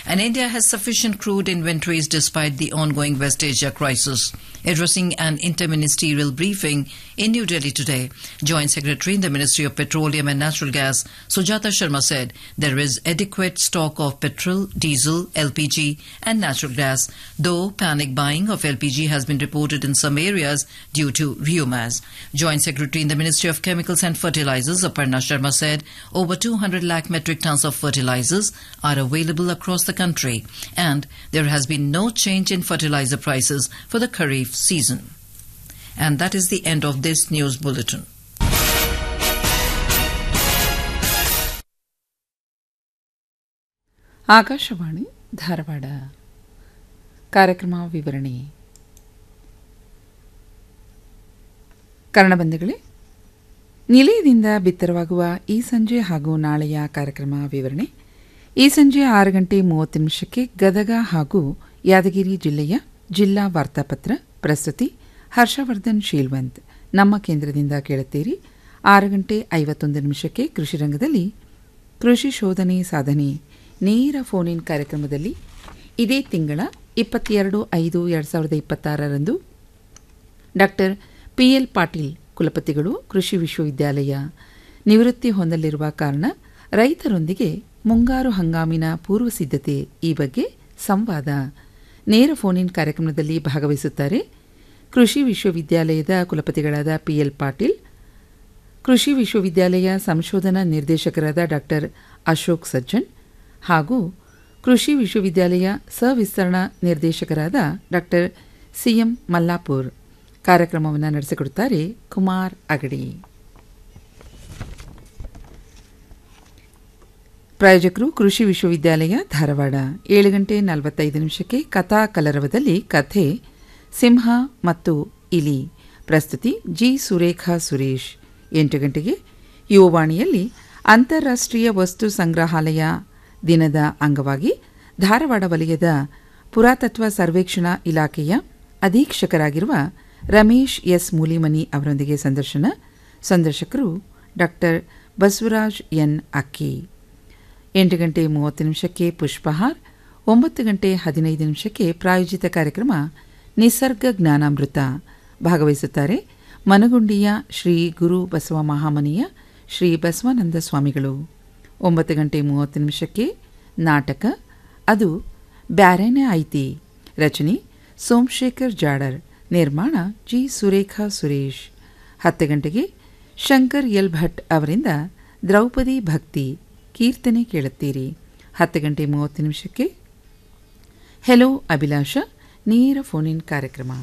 And India has sufficient crude inventories despite the ongoing West Asia crisis. Addressing an interministerial briefing in New Delhi today, Joint Secretary in the Ministry of Petroleum and Natural Gas, Sujata Sharma said there is adequate stock of petrol, diesel, LPG and natural gas, though panic buying of LPG has been reported in some areas due to rumours. Joint Secretary in the Ministry of Chemicals and Fertilizers, Aparna Sharma said over 200 lakh metric tons of fertilizers are available across the country and there has been no change in fertilizer prices for the Kharif season. And that is the end of this news bulletin. Akashvani Dharwad ಕಾರ್ಯಕ್ರಮ ವಿವರಣೆ ಕನ್ನಡಬಂಧುಗಳೇ ನಿಲಯದಿಂದ ಬಿತ್ತರವಾಗುವ ಈ ಸಂಜೆ ಹಾಗೂ ನಾಳೆಯ ಕಾರ್ಯಕ್ರಮ ವಿವರಣೆ ಈ ಸಂಜೆ ಆರು ಗಂಟೆ ಮೂವತ್ತು ನಿಮಿಷಕ್ಕೆ ಗದಗ ಹಾಗೂ ಯಾದಗಿರಿ ಜಿಲ್ಲೆಯ ಜಿಲ್ಲಾ ವಾರ್ತಾಪತ್ರ ಪ್ರಸ್ತುತಿ ಹರ್ಷವರ್ಧನ್ ಶೀಲ್ವಂತ್ ನಮ್ಮ ಕೇಂದ್ರದಿಂದ ಕೇಳುತ್ತೀರಿ ಆರು ಗಂಟೆ ಐವತ್ತೊಂದು ನಿಮಿಷಕ್ಕೆ ಕೃಷಿ ರಂಗದಲ್ಲಿ ಕೃಷಿ ಶೋಧನೆ ಸಾಧನೆ ನೇರ ಫೋನ್ ಇನ್ ಕಾರ್ಯಕ್ರಮದಲ್ಲಿ ಇದೇ ತಿಂಗಳ ಇಪ್ಪತ್ತೆರಡು ಐದು ಎರಡು ಸಾವಿರದ ಇಪ್ಪತ್ತಾರರಂದು ಡಾಕ್ಟರ್ ಪಿಎಲ್ ಪಾಟೀಲ್ ಕುಲಪತಿಗಳು ಕೃಷಿ ವಿಶ್ವವಿದ್ಯಾಲಯ ನಿವೃತ್ತಿ ಹೊಂದಲಿರುವ ಕಾರಣ ರೈತರೊಂದಿಗೆ ಮುಂಗಾರು ಹಂಗಾಮಿನ ಪೂರ್ವ ಸಿದ್ಧತೆ ಈ ಬಗ್ಗೆ ಸಂವಾದ ನೇರ ಫೋನ್ ಇನ್ ಕಾರ್ಯಕ್ರಮದಲ್ಲಿ ಭಾಗವಹಿಸುತ್ತಾರೆ ಕೃಷಿ ವಿಶ್ವವಿದ್ಯಾಲಯದ ಕುಲಪತಿಗಳಾದ ಪಿಎಲ್ ಪಾಟೀಲ್ ಕೃಷಿ ವಿಶ್ವವಿದ್ಯಾಲಯ ಸಂಶೋಧನಾ ನಿರ್ದೇಶಕರಾದ ಡಾಕ್ಟರ್ ಅಶೋಕ್ ಸಜ್ಜನ್ ಹಾಗೂ ಕೃಷಿ ವಿಶ್ವವಿದ್ಯಾಲಯ ಸವಿಸ್ತರಣಾ ನಿರ್ದೇಶಕರಾದ ಡಾಕ್ಟರ್ ಸಿಎಂ ಮಲ್ಲಾಪುರ್ ಕಾರ್ಯಕ್ರಮವನ್ನು ನಡೆಸಿಕೊಡುತ್ತಾರೆ ಕುಮಾರ್ ಅಗಡಿ ಪ್ರಾಯೋಜಕರು ಕೃಷಿ ವಿಶ್ವವಿದ್ಯಾಲಯ ಧಾರವಾಡ ಏಳು ಗಂಟೆ ನಲವತ್ತೈದು ನಿಮಿಷಕ್ಕೆ ಕಥಾ ಕಲರವದಲ್ಲಿ ಕಥೆ ಸಿಂಹ ಮತ್ತು ಇಲಿ ಪ್ರಸ್ತುತಿ ಜಿ ಸುರೇಖಾ ಸುರೇಶ್ ಎಂಟು ಗಂಟೆಗೆ ಯುವವಾಣಿಯಲ್ಲಿ ಅಂತಾರಾಷ್ಟ್ರೀಯ ವಸ್ತು ಸಂಗ್ರಹಾಲಯ ದಿನದ ಅಂಗವಾಗಿ ಧಾರವಾಡ ವಲಯದ ಪುರಾತತ್ವ ಸರ್ವೇಕ್ಷಣಾ ಇಲಾಖೆಯ ಅಧೀಕ್ಷಕರಾಗಿರುವ ರಮೇಶ್ ಎಸ್ ಮೂಲಿಮನಿ ಅವರೊಂದಿಗೆ ಸಂದರ್ಶನ ಸಂದರ್ಶಕರು ಡಾಕ್ಟರ್ ಬಸವರಾಜ್ ಎನ್ ಅಕ್ಕಿ ಎಂಟು ಗಂಟೆ ಮೂವತ್ತು ನಿಮಿಷಕ್ಕೆ ಪುಷ್ಪಹಾರ್ ಒಂಬತ್ತು ಗಂಟೆ ಹದಿನೈದು ನಿಮಿಷಕ್ಕೆ ಪ್ರಾಯೋಜಿತ ಕಾರ್ಯಕ್ರಮ ನಿಸರ್ಗ ಜ್ಞಾನಾಮೃತ ಭಾಗವಹಿಸುತ್ತಾರೆ ಮನಗುಂಡಿಯ ಶ್ರೀ ಗುರು ಬಸವ ಮಹಾಮನಿಯ ಶ್ರೀ ಬಸವಾನಂದ ಸ್ವಾಮಿಗಳು ಒಂಬತ್ತು ಗಂಟೆ ಮೂವತ್ತು ನಿಮಿಷಕ್ಕೆ ನಾಟಕ ಅದು ಬ್ಯಾರೇನೆ ಐತಿ ರಚನೆ ಸೋಮಶೇಖರ್ ಜಾಡರ್ ನಿರ್ಮಾಣ ಜಿ ಸುರೇಖಾ ಸುರೇಶ್ ಹತ್ತು ಗಂಟೆಗೆ ಶಂಕರ್ ಎಲ್ ಭಟ್ ಅವರಿಂದ ದ್ರೌಪದಿ ಭಕ್ತಿ ಕೀರ್ತನೆ ಕೇಳುತ್ತೀರಿ ಹತ್ತು ಗಂಟೆ ಮೂವತ್ತು ನಿಮಿಷಕ್ಕೆ ಹೆಲೋ ಅಭಿಲಾಷ ನೇರ ಫೋನ್ ಇನ್ ಕಾರ್ಯಕ್ರಮ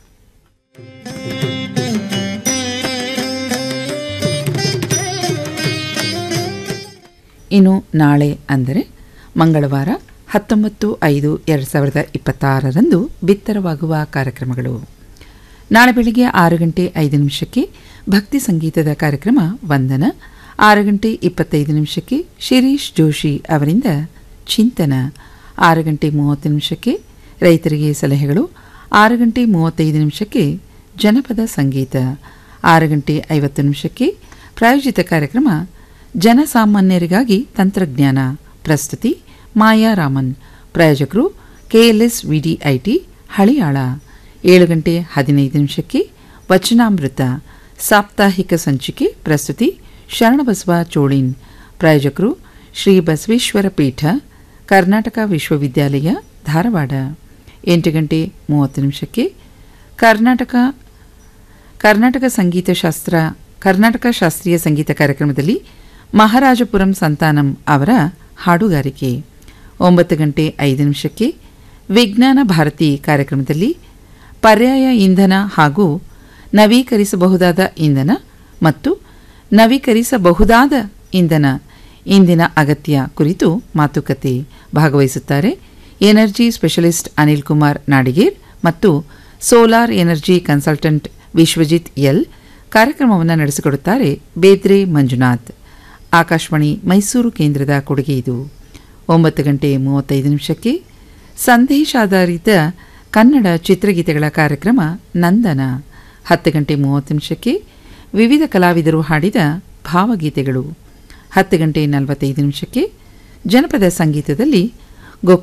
ಇನ್ನು ನಾಳೆ ಅಂದರೆ ಮಂಗಳವಾರ ಹತ್ತೊಂಬತ್ತು ಐದು ಎರಡು ಸಾವಿರದ ಇಪ್ಪತ್ತಾರರಂದು ಬಿತ್ತರವಾಗುವ ಕಾರ್ಯಕ್ರಮಗಳು ನಾಳೆ ಬೆಳಿಗ್ಗೆ ಆರು ಗಂಟೆ ಐದು ನಿಮಿಷಕ್ಕೆ ಭಕ್ತಿ ಸಂಗೀತದ ಕಾರ್ಯಕ್ರಮ ವಂದನ ಆರು ಗಂಟೆ ಇಪ್ಪತ್ತೈದು ನಿಮಿಷಕ್ಕೆ ಶಿರೀಶ್ ಜೋಶಿ ಅವರಿಂದ ಚಿಂತನ ಆರು ಗಂಟೆ ಮೂವತ್ತು ನಿಮಿಷಕ್ಕೆ ರೈತರಿಗೆ ಸಲಹೆಗಳು ಆರು ಗಂಟೆ ಮೂವತ್ತೈದು ನಿಮಿಷಕ್ಕೆ ಜನಪದ ಸಂಗೀತ ಆರು ಗಂಟೆ ಐವತ್ತು ನಿಮಿಷಕ್ಕೆ ಪ್ರಾಯೋಜಿತ ಕಾರ್ಯಕ್ರಮ ಜನಸಾಮಾನ್ಯರಿಗಾಗಿ ತಂತ್ರಜ್ಞಾನ ಪ್ರಸ್ತುತಿ ಮಾಯಾ ರಾಮನ್ ಪ್ರಾಯೋಜಕರು ಕೆಎಲ್ಎಸ್ ವಿಡಿಐಟಿ ಹಳಿಯಾಳ ಏಳು ಗಂಟೆ ಹದಿನೈದು ನಿಮಿಷಕ್ಕೆ ವಚನಾಮೃತ ಸಾಪ್ತಾಹಿಕ ಸಂಚಿಕೆ ಪ್ರಸ್ತುತಿ ಶರಣಬಸವ ಚೋಳಿನ್ ಪ್ರಾಯೋಜಕರು ಶ್ರೀ ಬಸವೇಶ್ವರ ಪೀಠ ಕರ್ನಾಟಕ ವಿಶ್ವವಿದ್ಯಾಲಯ ಧಾರವಾಡ ಎಂಟು ಗಂಟೆ ಮೂವತ್ತು ನಿಮಿಷಕ್ಕೆ ಕರ್ನಾಟಕ ಕರ್ನಾಟಕ ಸಂಗೀತ ಶಾಸ್ತ್ರ ಕರ್ನಾಟಕ ಶಾಸ್ತ್ರೀಯ ಸಂಗೀತ ಕಾರ್ಯಕ್ರಮದಲ್ಲಿ ಮಹಾರಾಜಪುರಂ ಸಂತಾನಂ ಅವರ ಹಾಡುಗಾರಿಕೆ ಒಂಬತ್ತು ಗಂಟೆ ಐದು ನಿಮಿಷಕ್ಕೆ ವಿಜ್ಞಾನ ಭಾರತಿ ಕಾರ್ಯಕ್ರಮದಲ್ಲಿ ಪರ್ಯಾಯ ಇಂಧನ ಹಾಗೂ ನವೀಕರಿಸಬಹುದಾದ ಇಂಧನ ಮತ್ತು ನವೀಕರಿಸಬಹುದಾದ ಇಂಧನ ಇಂದಿನ ಅಗತ್ಯ ಕುರಿತು ಮಾತುಕತೆ ಭಾಗವಹಿಸುತ್ತಾರೆ ಎನರ್ಜಿ ಸ್ಪೆಷಲಿಸ್ಟ್ ಅನಿಲ್ ಕುಮಾರ್ ನಾಡಿಗೇರ್ ಮತ್ತು solar energy consultant Vishwajit L ಕಾರ್ಯಕ್ರಮವನ್ನು ನಡೆಸಿಕೊಡುತ್ತಾರೆ ಬೇದ್ರೆ ಮಂಜುನಾಥ್ ಆಕಾಶವಾಣಿ ಮೈಸೂರು ಕೇಂದ್ರದ ಕೊಡುಗೆ ಇದು ಒಂಬತ್ತು ಗಂಟೆ ಮೂವತ್ತೈದು ನಿಮಿಷಕ್ಕೆ ಸಂದೇಶಾಧಾರಿತ ಕನ್ನಡ ಚಿತ್ರಗೀತೆಗಳ ಕಾರ್ಯಕ್ರಮ ನಂದನ ಹತ್ತು ಗಂಟೆ ಮೂವತ್ತು ನಿಮಿಷಕ್ಕೆ ವಿವಿಧ ಕಲಾವಿದರು ಹಾಡಿದ ಭಾವಗೀತೆಗಳು ಹತ್ತು ಗಂಟೆ ನಲವತ್ತೈದು ನಿಮಿಷಕ್ಕೆ ಜನಪದ ಸಂಗೀತದಲ್ಲಿ